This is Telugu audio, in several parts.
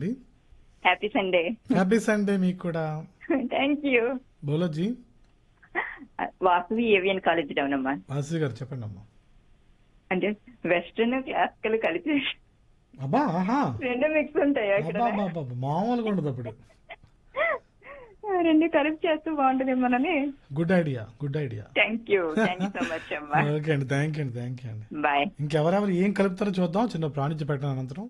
అండి హ్యాపీ సండే హ్యాపీ సండే మీకు కూడా థ్యాంక్ యూ బోలోజీ వాసవి ఏవియన్ కాలేజ్ డౌన్ అమ్మా వాసు గారు చెప్పండి అమ్మా అంటే వెస్టర్న్ క్లాసికల్ కలిపి అబ్బా ఆహా రెండు మిక్స్ ఉంటాయి అక్కడ అబ్బా అబ్బా, అబ్బా, మామూలుగా ఉండదు అప్పుడు రెండు కలిపి చేస్తే బాగుంటుందేమోనని good idea good idea thank you thank you so much అమ్మా ఓకే అండి థ్యాంక్ యూ అండి థ్యాంక్ యూ అండి బాయ్ ఇంకెవరెవరు ఏం కలుపుతారో చూద్దాం చిన్న ప్రాణించి పెట్టిన అనంతరం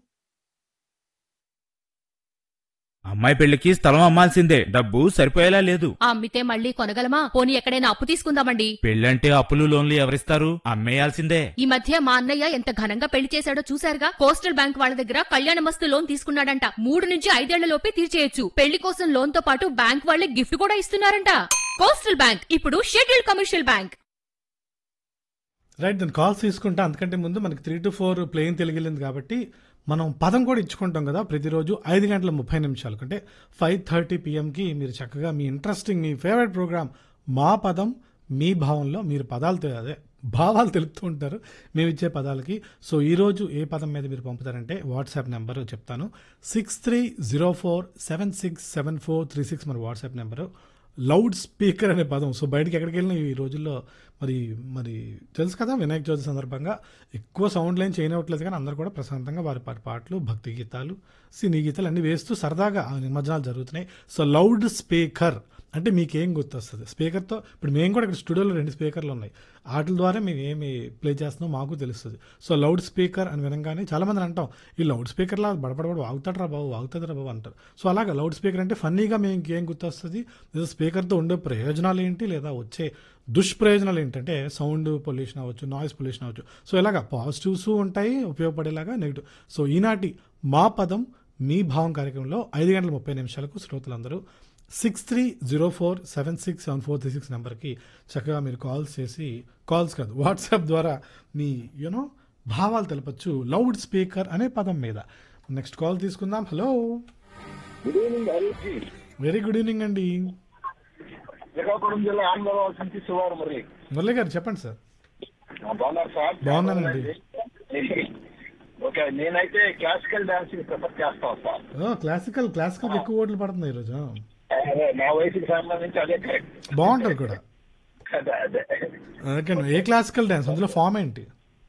అమ్మాయి పెళ్లికి స్థలం అమ్మాల్సిందే డబ్బు సరిపోయేలా లేదు అమ్మితే మళ్ళీ కొనగలమా పోనీ ఎక్కడైనా అప్పు తీసుకుందామండి పెళ్ళంటే అప్పులు లోన్లు ఎవరిస్తారు అమ్మేయాల్సిందే ఈ మధ్య మా అన్నయ్య ఎంత ఘనంగా పెళ్లి చేశాడో చూశారుగా కోస్టల్ బ్యాంక్ వాళ్ళ దగ్గర కళ్యాణ మస్తు లోన్ తీసుకున్నాడంట మూడు నుంచి ఐదేళ్ల లోపే తీర్చేయొచ్చు పెళ్లి కోసం లోన్ తో పాటు బ్యాంక్ వాళ్ళే గిఫ్ట్ కూడా ఇస్తున్నారంట కోస్టల్ బ్యాంక్ ఇప్పుడు షెడ్యూల్డ్ కమర్షియల్ బ్యాంక్ రైట్ దాని కాల్స్ తీసుకుంటా అంతకంటే ముందు మనకి త్రీ టు ఫోర్ ప్లేన్ తెలిగిలింది కాబట్టి మనం పదం కూడా ఇచ్చుకుంటాం కదా ప్రతిరోజు ఐదు గంటల ముప్పై నిమిషాలకు అంటే ఫైవ్ థర్టీ పిఎంకి మీరు చక్కగా మీ ఇంట్రెస్టింగ్ మీ ఫేవరెట్ ప్రోగ్రామ్ మా పదం మీ భావంలో మీరు పదాలు తె- అదే భావాలు తెలుపుతూ ఉంటారు మేము ఇచ్చే పదాలకి సో ఈరోజు ఏ పదం మీద మీరు పంపుతారంటే వాట్సాప్ నెంబర్ చెప్తాను six three zero four seven six seven four three six మన వాట్సాప్ నెంబరు లౌడ్ స్పీకర్ అనే పదం సో బయటికి ఎక్కడికి వెళ్ళినా ఈ రోజుల్లో మరి మరి తెలుసు కదా వినాయక చవితి సందర్భంగా ఎక్కువ సౌండ్ లైన్ చేయనివ్వట్లేదు కానీ అందరూ కూడా ప్రశాంతంగా వారి వారి పాటలు భక్తి గీతాలు సినీ గీతాలు అన్ని వేస్తూ సరదాగా ఆ నిమజ్జనాలు జరుగుతున్నాయి సో లౌడ్ స్పీకర్ అంటే మీకేం గుర్తొస్తుంది స్పీకర్తో ఇప్పుడు మేము కూడా ఇక్కడ స్టూడియోలో రెండు స్పీకర్లు ఉన్నాయి వాటి ద్వారా మేము ఏమి ప్లే చేస్తున్నాం మాకు తెలుస్తుంది సో లౌడ్ స్పీకర్ అని వినంగానే చాలామంది అంటాం ఈ లౌడ్ స్పీకర్లా బడబడబడి వాగుతాడరా బాబు వాగుతుందిరా బాబు అంటారు సో అలాగా లౌడ్ స్పీకర్ అంటే ఫన్నీగా మేము ఇంకేం గుర్తొస్తుంది లేదా స్పీకర్తో ఉండే ప్రయోజనాలు ఏంటి లేదా వచ్చే దుష్ప్రయోజనాలు ఏంటంటే సౌండ్ పొల్యూషన్ అవ్వచ్చు నాయిస్ పొల్యూషన్ అవ్వచ్చు సో ఇలాగా పాజిటివ్స్ ఉంటాయి ఉపయోగపడేలాగా నెగిటివ్ సో ఈనాటి మా పదం మీ భావం కార్యక్రమంలో ఐదు గంటల ముప్పై నిమిషాలకు శ్రోతలందరూ six three zero four seven six seven four three six నెంబర్కి చక్కగా మీరు కాల్స్ చేసి కాల్స్ కాదు వాట్సాప్ ద్వారా మీ యూనో భావాలు తెలపచ్చు లౌడ్ స్పీకర్ అనే పదం మీద నెక్స్ట్ కాల్ తీసుకుందాం hello good evening Harish ji very good evening అండి శ్రీకాకుళం జిల్లా ఆంధ్రవాల్ నుంచి శివారు మరి మురళి గారు చెప్పండి సార్ బాగున్నారు సార్ బాగున్నానండి. ఓకే నేనైతే క్లాసికల్ డాన్స్ ప్రిఫర్ చేస్తాను సార్ ఓ, క్లాసికల్ క్లాసికల్ ఎక్కువ ఓట్లు పడుతున్నాయి ఈరోజు అదే నా వయసుకి సంబంధించి అదే కరెక్ట్ బాగుంటుంది కూడా అదే అదే ఓకే ఏ క్లాసికల్ డ్యాన్స్ అందులో ఫామ్ ఏంటి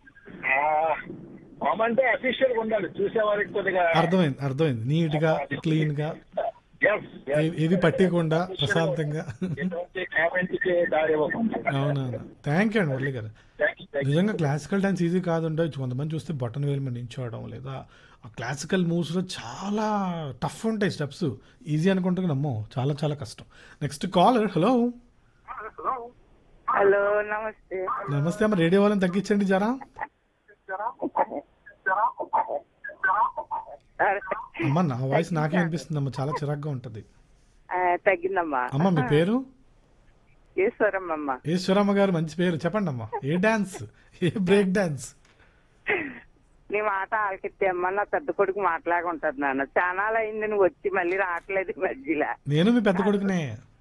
ఫామ్ అంటే అఫీషియల్ గా ఉండాలి చూసే వారికి కొద్దిగా అర్థమైంది అర్థమైంది నీట్ గా క్లీన్ గా Yes, yes. ఏ- ఏవి పట్టకుండా ప్రశాంతంగా ఎటువంటి కామెంట్ కి దారి ఇవ్వకుండా అవునవును థ్యాంక్ యూ అండి మురళి గారు Thank you, thank you. నిజంగా క్లాసికల్ డాన్స్ ఈజీ కాదు ఉండొచ్చు కొంతమంది చూస్తే బటన్ వేలు మీద నించోవడం లేదా ఆ క్లాసికల్ మూవ్స్లో చాలా టఫ్ ఉంటాయి స్టెప్స్ ఈజీ అనుకుంటే నమ్మో చాలా చాలా కష్టం నెక్స్ట్ కాలర్ హలో హలో నమస్తే నమస్తే అమ్మ రేడియో వాళ్ళని తగ్గించండి జరా అమ్మ నా వాయిస్ నాకే అనిపిస్తుంది అమ్మ చాలా చిరాగ్గా ఉంటుంది తగ్గిందమ్మా అమ్మ మీ పేరు ఈశ్వరమ్మ ఈశ్వరమ్మ గారు మంచి పేరు చెప్పండి అమ్మా ఏ డాన్స్ ఏ బ్రేక్ డాన్స్ నీ మాట ఆలకెత్తే అమ్మ నా పెద్ద కొడుకు మాట్లాగా ఉంటది నాన్న చాలా అయింది నువ్వు వచ్చి మళ్ళీ రావట్లేదు ఈ మధ్యలో నేను మీ పెద్ద కొడుకునే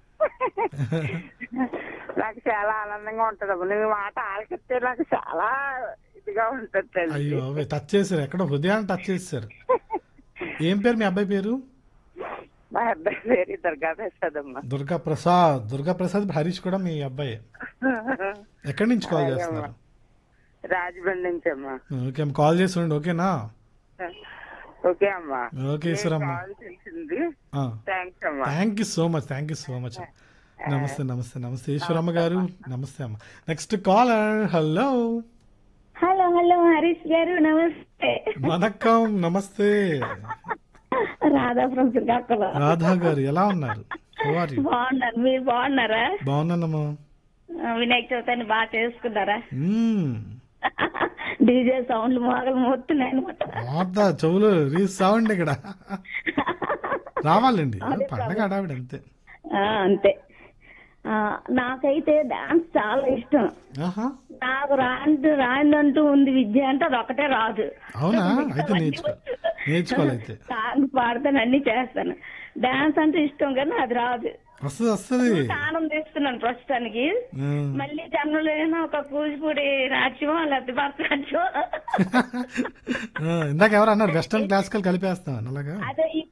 నాకు చాలా ఆనందంగా ఉంటది అమ్మ నువ్వు మాట ఆలకెత్తే నాకు చాలా ఇదిగా ఉంటది తల్లి అయ్యో అవే టచ్ చేశారు ఎక్కడ హృదయాన్ని టచ్ చేశారు ఏం పేరు మీ అబ్బాయి పేరు మా అబ్బాయి పేరు దుర్గా ప్రసాద్ అమ్మ దుర్గా ప్రసాద్ దుర్గా ప్రసాద్ హరీష్ కూడా మీ అబ్బాయి ఎక్కడి నుంచి కాల్ చేస్తున్నారు రాజమండ్రి నుంచి అమ్మా ఓకే అమ్మ కాల్ చేసి ఉండండి ఓకేనా ఓకే అమ్మా ఓకే ఈశ్వరమ్మ కాల్ తెలిసింది ఆ. థ్యాంక్స్ అమ్మా thank you so much thank you so much నమస్తే నమస్తే నమస్తే ఈశ్వరమ్మ గారు నమస్తే అమ్మ next caller hello hello hello Harish garu నమస్తే వనక్కం నమస్తే రాధా ఫ్రమ్ శ్రీకాకుళం రాధా గారు ఎలా ఉన్నారు How are you? బాగున్నారు మీరు బాగున్నారా బాగున్నానమ్మా ఆ, వినాయక చవితిని బాగా చేసుకున్నారా మ్మ్. డీజే సౌండ్లు మొగలు మోస్తున్నాయి అనమాట మోత చెవులు రీ సౌండ్ ఇక్కడ రావాలండి పండగ హడావిడి అంతే అంతే ఆ, నాకైతే డాన్స్ చాలా ఇష్టం ఆహా నాకు రాంది రాందంటూ ఉంది విద్య అంటే అది ఒకటే రాదు అవునా అయితే నేర్చుకో నేర్చుకోవాలి అయితే సాంగ్ పాడతాను అన్ని చేస్తాను డాన్స్ అంటే ఇష్టం కానీ అది రాదు వస్తుంది వస్తుంది ఆనందిస్తున్నాను ప్రస్తుతానికి మళ్ళీ జన్మలో ఏదైనా ఒక కూచిపూడి నాట్యం లేకపోతే భరతనాట్యం ఇందాక ఎవరు అన్నారు వెస్టర్న్ క్లాసికల్ కలిపేస్తాను అలాగా అదే ఈ